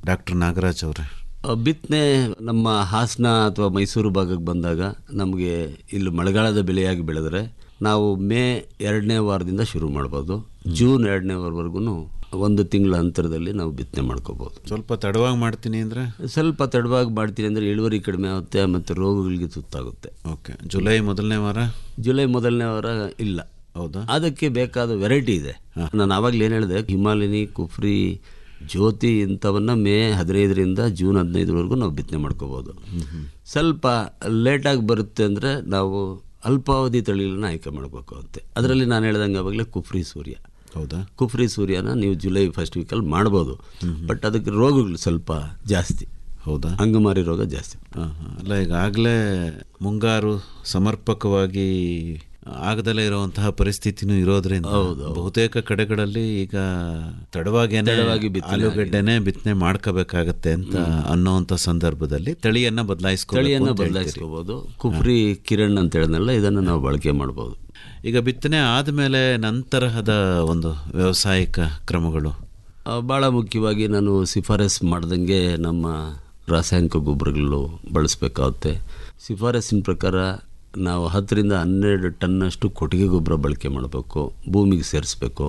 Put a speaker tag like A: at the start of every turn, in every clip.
A: Doctor Nagaraj ಅವರೇ
B: ಆ, ಬಿತ್ತನೆ ನಮ್ಮ ಹಾಸನ ಅಥವಾ ಮೈಸೂರು ಭಾಗಕ್ಕೆ ಬಂದಾಗ ನಮಗೆ ಇಲ್ಲಿ ಮಳೆಗಾಲದ ಬೆಳೆಯಾಗಿ ಬೆಳೆದ್ರೆ ನಾವು ಮೇ ಎರಡನೇ ವಾರದಿಂದ ಶುರು ಮಾಡ್ಬೋದು ಜೂನ್ ಎರಡನೇ ವಾರವರೆಗೂ ಒಂದು ತಿಂಗಳ ಅಂತರದಲ್ಲಿ ನಾವು ಬಿತ್ತನೆ ಮಾಡ್ಕೋಬೋದು
A: ಸ್ವಲ್ಪ ತಡವಾಗಿ ಮಾಡ್ತೀನಿ ಅಂದರೆ
B: ಸ್ವಲ್ಪ ತಡವಾಗಿ ಮಾಡ್ತೀನಿ ಅಂದರೆ ಇಳುವರಿ ಕಡಿಮೆ ಆಗುತ್ತೆ ಮತ್ತು ರೋಗಗಳಿಗೆ ತುತ್ತಾಗುತ್ತೆ
A: ಓಕೆ ಜುಲೈ ಮೊದಲನೇ ವಾರ
B: ಜುಲೈ ಮೊದಲನೇ ವಾರ ಇಲ್ಲ
A: ಹೌದಾ
B: ಅದಕ್ಕೆ ಬೇಕಾದ ವೆರೈಟಿ ಇದೆ ನಾನು ಆವಾಗಲೇ ಏನು ಹೇಳಿದೆ ಹಿಮಾಲಿನಿ ಕುಫ್ರಿ ಜ್ಯೋತಿ ಇಂಥವನ್ನ ಮೇ ಹದಿನೈದರಿಂದ ಜೂನ್ ಹದಿನೈದರವರೆಗೂ ನಾವು ಬಿತ್ತನೆ ಮಾಡ್ಕೋಬೋದು ಸ್ವಲ್ಪ ಲೇಟಾಗಿ ಬರುತ್ತೆ ಅಂದರೆ ನಾವು ಅಲ್ಪಾವಧಿ ತಳಿಗಳನ್ನ ಆಯ್ಕೆ ಮಾಡ್ಬೇಕಾಗುತ್ತೆ ಅದರಲ್ಲಿ ನಾನು ಹೇಳ್ದಂಗೆ ಆವಾಗಲೇ ಕುಫ್ರಿ ಸೂರ್ಯ
A: ಹೌದಾ
B: ಕುಫ್ರಿ ಸೂರ್ಯನ ನೀವು ಜುಲೈ ಫಸ್ಟ್ ವೀಕಲ್ಲಿ ಮಾಡ್ಬೋದು ಬಟ್ ಅದಕ್ಕೆ ರೋಗಗಳು ಸ್ವಲ್ಪ ಜಾಸ್ತಿ
A: ಹೌದಾ
B: ಅಂಗಮಾರಿ ರೋಗ ಜಾಸ್ತಿ
A: ಹಾಂ ಹಾಂ ಅಲ್ಲ ಈಗಾಗಲೇ ಮುಂಗಾರು ಸಮರ್ಪಕವಾಗಿ ಆಗದಲ್ಲೇ ಇರುವಂತಹ ಪರಿಸ್ಥಿತಿನೂ ಇರೋದ್ರಿಂದ ಬಹುತೇಕ ಕಡೆಗಳಲ್ಲಿ ಈಗ ತಡವಾಗೇನೆ
B: ತಡವಾಗಿ ಬಿತ್ತನೆ
A: ಆಲೂಗಡ್ಡೆನೆ ಬಿತ್ತನೆ ಮಾಡ್ಕೋಬೇಕಾಗತ್ತೆ ಅಂತ ಅನ್ನೋಂಥ ಸಂದರ್ಭದಲ್ಲಿ ತಳಿಯನ್ನ ಬದಲಾಯಿಸ್ಕೊ
B: ತಳಿಯನ್ನು ಬದಲಾಯಿಸ್ಕೋಬೋದು ಕುಫ್ರಿ ಕಿರಣ್ ಅಂತ ಹೇಳಿದ್ನಲ್ಲ ಇದನ್ನು ನಾವು ಬಳಕೆ ಮಾಡ್ಬೋದು
A: ಈಗ ಬಿತ್ತನೆ ಆದಮೇಲೆ ನಂತರಹದ ಒಂದು ವ್ಯಾವಸಾಯಿಕ ಕ್ರಮಗಳು
B: ಆ, ಭಾಳ ಮುಖ್ಯವಾಗಿ ನಾನು ಶಿಫಾರಸ್ ಮಾಡ್ದಂಗೆ ನಮ್ಮ ರಾಸಾಯನಿಕ ಗೊಬ್ಬರಗಳು ಬಳಸಬೇಕಾಗುತ್ತೆ ಶಿಫಾರಸ್ಸಿನ ಪ್ರಕಾರ ನಾವು ಹತ್ತರಿಂದ ಹನ್ನೆರಡು ಟನ್ನಷ್ಟು ಕೊಟ್ಟಿಗೆ ಗೊಬ್ಬರ ಬಳಕೆ ಮಾಡಬೇಕು ಭೂಮಿಗೆ ಸೇರಿಸ್ಬೇಕು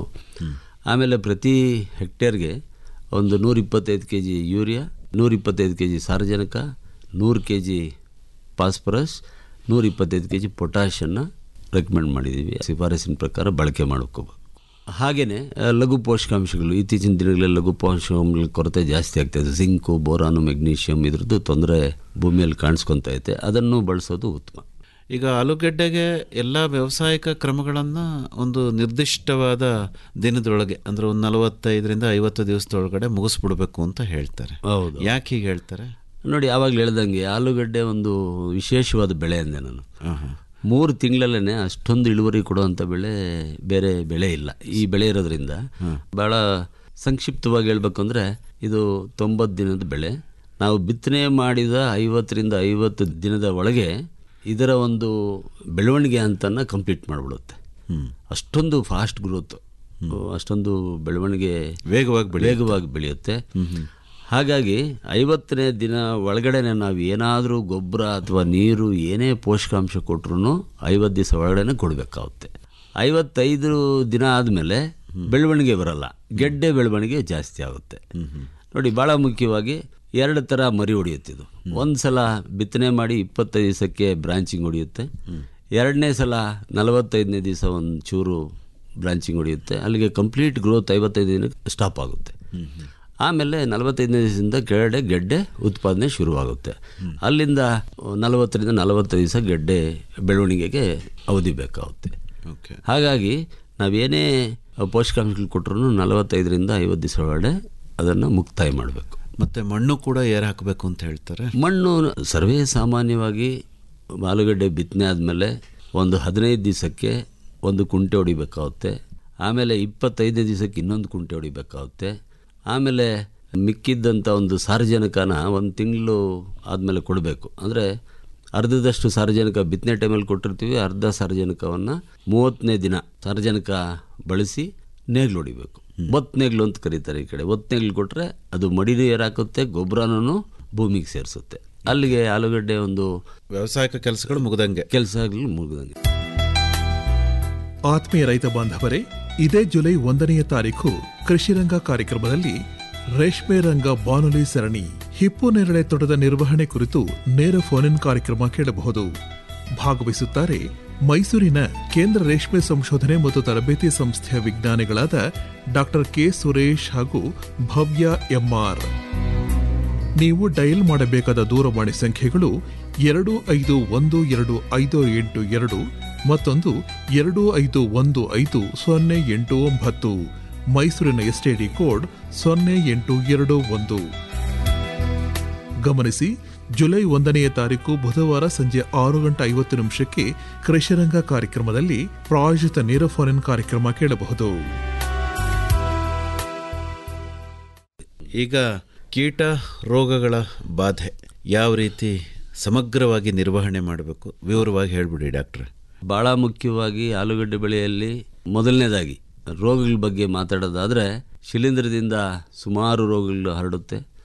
B: ಆಮೇಲೆ ಪ್ರತಿ ಹೆಕ್ಟೇರ್ಗೆ ಒಂದು ನೂರಿಪ್ಪತ್ತೈದು ಕೆ ಜಿ ಯೂರಿಯಾ ನೂರಿಪ್ಪತ್ತೈದು ಕೆ ಜಿ ಸಾರಜನಕ ನೂರು ಕೆ ಜಿ ಫಾಸ್ಫರಸ್ ನೂರಿಪ್ಪತ್ತೈದು ಕೆ ಜಿ ಪೊಟ್ಯಾಷನ್ನು ರೆಕಮೆಂಡ್ ಮಾಡಿದ್ದೀವಿ ಶಿಫಾರಸ್ಸಿನ ಪ್ರಕಾರ ಬಳಕೆ ಮಾಡ್ಕೋಬೇಕು ಹಾಗೆಯೇ ಲಘು ಪೋಷಕಾಂಶಗಳು ಇತ್ತೀಚಿನ ದಿನಗಳಲ್ಲಿ ಲಘು ಪೋಷಕಾಂಶಗಳ ಕೊರತೆ ಜಾಸ್ತಿ ಆಗ್ತಾಯಿದೆ ಜಿಂಕು ಬೋರಾನು ಮೆಗ್ನೀಷಿಯಮ್ ಇದ್ರದ್ದು ತೊಂದರೆ ಭೂಮಿಯಲ್ಲಿ ಕಾಣಿಸ್ಕೊತಾ ಐತೆ ಅದನ್ನು ಬಳಸೋದು ಉತ್ತಮ
A: ಈಗ ಆಲೂಗೆಡ್ಡೆಗೆ ಎಲ್ಲ ವ್ಯಾವಸಾಯಿಕ ಕ್ರಮಗಳನ್ನು ಒಂದು ನಿರ್ದಿಷ್ಟವಾದ ದಿನದೊಳಗೆ ಅಂದ್ರೆ ಒಂದು ನಲವತ್ತೈದರಿಂದ ಐವತ್ತು ದಿವಸದೊಳಗಡೆ ಮುಗಿಸ್ಬಿಡ್ಬೇಕು ಅಂತ ಹೇಳ್ತಾರೆ
B: ಹೌದು
A: ಯಾಕೆ ಹೀಗೆ ಹೇಳ್ತಾರೆ
B: ನೋಡಿ ಆವಾಗಲೇ ಹೇಳ್ದಂಗೆ ಆಲೂಗಡ್ಡೆ ಒಂದು ವಿಶೇಷವಾದ ಬೆಳೆ ಅಂದೆ ನಾನು
A: ಆಹಾ.
B: ಮೂರು ತಿಂಗಳಲ್ಲೇ ಅಷ್ಟೊಂದು ಇಳುವರಿ ಕೊಡುವಂಥ ಬೆಳೆ ಬೇರೆ ಬೆಳೆ ಇಲ್ಲ ಈ ಬೆಳೆ ಇರೋದ್ರಿಂದ ಭಾಳ ಸಂಕ್ಷಿಪ್ತವಾಗಿ ಹೇಳ್ಬೇಕು ಅಂದರೆ ಇದು ತೊಂಬತ್ತು ದಿನದ ಬೆಳೆ ನಾವು ಬಿತ್ತನೆ ಮಾಡಿದ ಐವತ್ತರಿಂದ ಐವತ್ತು ದಿನದ ಒಳಗೆ ಇದರ ಒಂದು ಬೆಳವಣಿಗೆ ಅಂತನ ಕಂಪ್ಲೀಟ್ ಮಾಡಿಬಿಡುತ್ತೆ ಅಷ್ಟೊಂದು ಫಾಸ್ಟ್ ಗ್ರೋತ್ ಅಷ್ಟೊಂದು ಬೆಳವಣಿಗೆ
A: ವೇಗವಾಗಿ ಬೆಳೆ
B: ವೇಗವಾಗಿ ಬೆಳೆಯುತ್ತೆ ಹಾಗಾಗಿ ಐವತ್ತನೇ ದಿನ ಒಳಗಡೆನೆ ನಾವು ಏನಾದರೂ ಗೊಬ್ಬರ ಅಥವಾ ನೀರು ಏನೇ ಪೋಷಕಾಂಶ ಕೊಟ್ರು ಐವತ್ತು ದಿವಸ ಒಳಗಡೆನೆ ಕೊಡಬೇಕಾಗುತ್ತೆ ಐವತ್ತೈದು ದಿನ ಆದಮೇಲೆ ಬೆಳವಣಿಗೆ ಬರಲ್ಲ ಗೆಡ್ಡೆ ಬೆಳವಣಿಗೆ ಜಾಸ್ತಿ ಆಗುತ್ತೆ ನೋಡಿ ಭಾಳ ಮುಖ್ಯವಾಗಿ ಎರಡು ಥರ ಮರಿ ಹೊಡೆಯುತ್ತಿದ್ದು ಒಂದು ಸಲ ಬಿತ್ತನೆ ಮಾಡಿ ಇಪ್ಪತ್ತೈದು ದಿವಸಕ್ಕೆ ಬ್ರಾಂಚಿಂಗ್ ಹೊಡೆಯುತ್ತೆ ಎರಡನೇ ಸಲ ನಲವತ್ತೈದನೇ ದಿವಸ ಒಂದು ಚೂರು ಬ್ರಾಂಚಿಂಗ್ ಹೊಡೆಯುತ್ತೆ ಅಲ್ಲಿಗೆ ಕಂಪ್ಲೀಟ್ ಗ್ರೋತ್ ಐವತ್ತೈದು ದಿನಕ್ಕೆ ಸ್ಟಾಪ್ ಆಗುತ್ತೆ ಆಮೇಲೆ ನಲವತ್ತೈದನೇ ದಿವಸದಿಂದ ಕೆಳಗಡೆ ಗೆಡ್ಡೆ ಉತ್ಪಾದನೆ ಶುರುವಾಗುತ್ತೆ ಅಲ್ಲಿಂದ ನಲವತ್ತರಿಂದ ನಲವತ್ತೈದು ದಿವಸ ಗೆಡ್ಡೆ ಬೆಳವಣಿಗೆಗೆ ಅವಧಿ ಬೇಕಾಗುತ್ತೆ
A: ಓಕೆ
B: ಹಾಗಾಗಿ ನಾವೇನೇ ಪೋಷಕಾಂಶಗಳು ಕೊಟ್ಟರು ನಲವತ್ತೈದರಿಂದ ಐವತ್ತು ದಿವಸ ಒಳಗಡೆ ಅದನ್ನು ಮುಕ್ತಾಯ ಮಾಡಬೇಕು
A: ಮತ್ತೆ ಮಣ್ಣು ಕೂಡ ಏರ್ ಹಾಕಬೇಕು ಅಂತ ಹೇಳ್ತಾರೆ
B: ಮಣ್ಣು ಸರ್ವೇ ಸಾಮಾನ್ಯವಾಗಿ ಆಲೂಗಡ್ಡೆ ಬಿತ್ತನೆ ಆದಮೇಲೆ ಒಂದು ಹದಿನೈದು ದಿವಸಕ್ಕೆ ಒಂದು ಕುಂಟೆ ಹೊಡಿಬೇಕಾಗುತ್ತೆ ಆಮೇಲೆ ಇಪ್ಪತ್ತೈದನೇ ದಿವಸಕ್ಕೆ ಇನ್ನೊಂದು ಕುಂಟೆ ಹೊಡಿಬೇಕಾಗುತ್ತೆ ಆಮೇಲೆ ಮಿಕ್ಕಿದ್ದಂಥ ಒಂದು ಸಾರಜನಕನ ಒಂದು ತಿಂಗಳು ಆದಮೇಲೆ ಕೊಡಬೇಕು ಅಂದರೆ ಅರ್ಧದಷ್ಟು ಸಾರಜನಕ ಬಿತ್ತನೆ ಟೈಮಲ್ಲಿ ಕೊಟ್ಟಿರ್ತೀವಿ ಅರ್ಧ ಸಾರಜನಕವನ್ನು ಮೂವತ್ತನೇ ದಿನ ಸಾರಜನಕ ಬಳಸಿ ನೇಗ್ಲು ಹೊಡಿಬೇಕು ಒತ್ತು ನೇಗ್ಲು ಅಂತ ಕರೀತಾರೆ ಈ ಕಡೆ ಒತ್ತು ನೇಗ್ಲು ಕೊಟ್ಟರೆ ಅದು ಮಡಿನೂ ಏರಾಕುತ್ತೆ ಗೊಬ್ಬರನೂ ಭೂಮಿಗೆ ಸೇರಿಸುತ್ತೆ ಅಲ್ಲಿಗೆ ಆಲೂಗಡ್ಡೆ ಒಂದು
A: ವ್ಯಾವಸಾಯಿಕ ಕೆಲಸಗಳು ಮುಗ್ದಂಗೆ
B: ಕೆಲಸಗಳು ಮುಗಿದಂಗೆ
C: ಆತ್ಮೀಯ ರೈತ ಬಾಂಧವರೇ ಇದೇ ಜುಲೈ ಒಂದನೆಯ ತಾರೀಕು ಕೃಷಿರಂಗ ಕಾರ್ಯಕ್ರಮದಲ್ಲಿ ರೇಷ್ಮೆ ರಂಗ ಬಾನುಲಿ ಸರಣಿ ಹಿಪ್ಪು ನೇರಳೆ ತೋಟದ ನಿರ್ವಹಣೆ ಕುರಿತು ನೇರ ಫೋನ್ ಇನ್ ಕಾರ್ಯಕ್ರಮ ಕೇಳಬಹುದು ಭಾಗವಹಿಸುತ್ತಾರೆ ಮೈಸೂರಿನ ಕೇಂದ್ರ ರೇಷ್ಮೆ ಸಂಶೋಧನೆ ಮತ್ತು ತರಬೇತಿ ಸಂಸ್ಥೆಯ ವಿಜ್ಞಾನಿಗಳಾದ ಡಾಕ್ಟರ್ ಕೆ ಸುರೇಶ್ ಹಾಗೂ ಭವ್ಯ ಎಂಆರ್ ನೀವು ಡಯಲ್ ಮಾಡಬೇಕಾದ ದೂರವಾಣಿ ಸಂಖ್ಯೆಗಳು ಎರಡು ಐದು ಒಂದು ಎರಡು ಐದು ಎಂಟು ಎರಡು ಮತ್ತೊಂದು ಎರಡು ಐದು ಒಂದು ಐದು ಸೊನ್ನೆ ಎಂಟು ಒಂಬತ್ತು ಮೈಸೂರಿನ ಎಸ್ಟಿಡಿ ಕೋಡ್ ಸೊನ್ನೆ ಎಂಟು ಎರಡು ಒಂದು ಗಮನಿಸಿ ಜುಲೈ ಒಂದನೆಯ ತಾರೀಕು ಬುಧವಾರ ಸಂಜೆ ಆರು ಗಂಟೆ ಐವತ್ತು ನಿಮಿಷಕ್ಕೆ ಕೃಷಿರಂಗ ಕಾರ್ಯಕ್ರಮದಲ್ಲಿ ಪ್ರಾಯೋಜಿತ ನೇರ ಫೋನ್ ಇನ್ ಕಾರ್ಯಕ್ರಮ ಕೇಳಬಹುದು
A: ಈಗ ಕೀಟ ರೋಗಗಳ ಬಾಧೆ ಯಾವ ರೀತಿ ಸಮಗ್ರವಾಗಿ ನಿರ್ವಹಣೆ ಮಾಡಬೇಕು ವಿವರವಾಗಿ ಹೇಳ್ಬಿಡಿ ಡಾಕ್ಟ್ರೆ
B: ಭಾಳ ಮುಖ್ಯವಾಗಿ ಆಲೂಗಡ್ಡೆ ಬೆಳೆಯಲ್ಲಿ ಮೊದಲನೇದಾಗಿ ರೋಗಗಳ ಬಗ್ಗೆ ಮಾತಾಡೋದಾದರೆ ಶಿಲೀಂಧ್ರದಿಂದ ಸುಮಾರು ರೋಗಗಳು ಹರಡುತ್ತೆ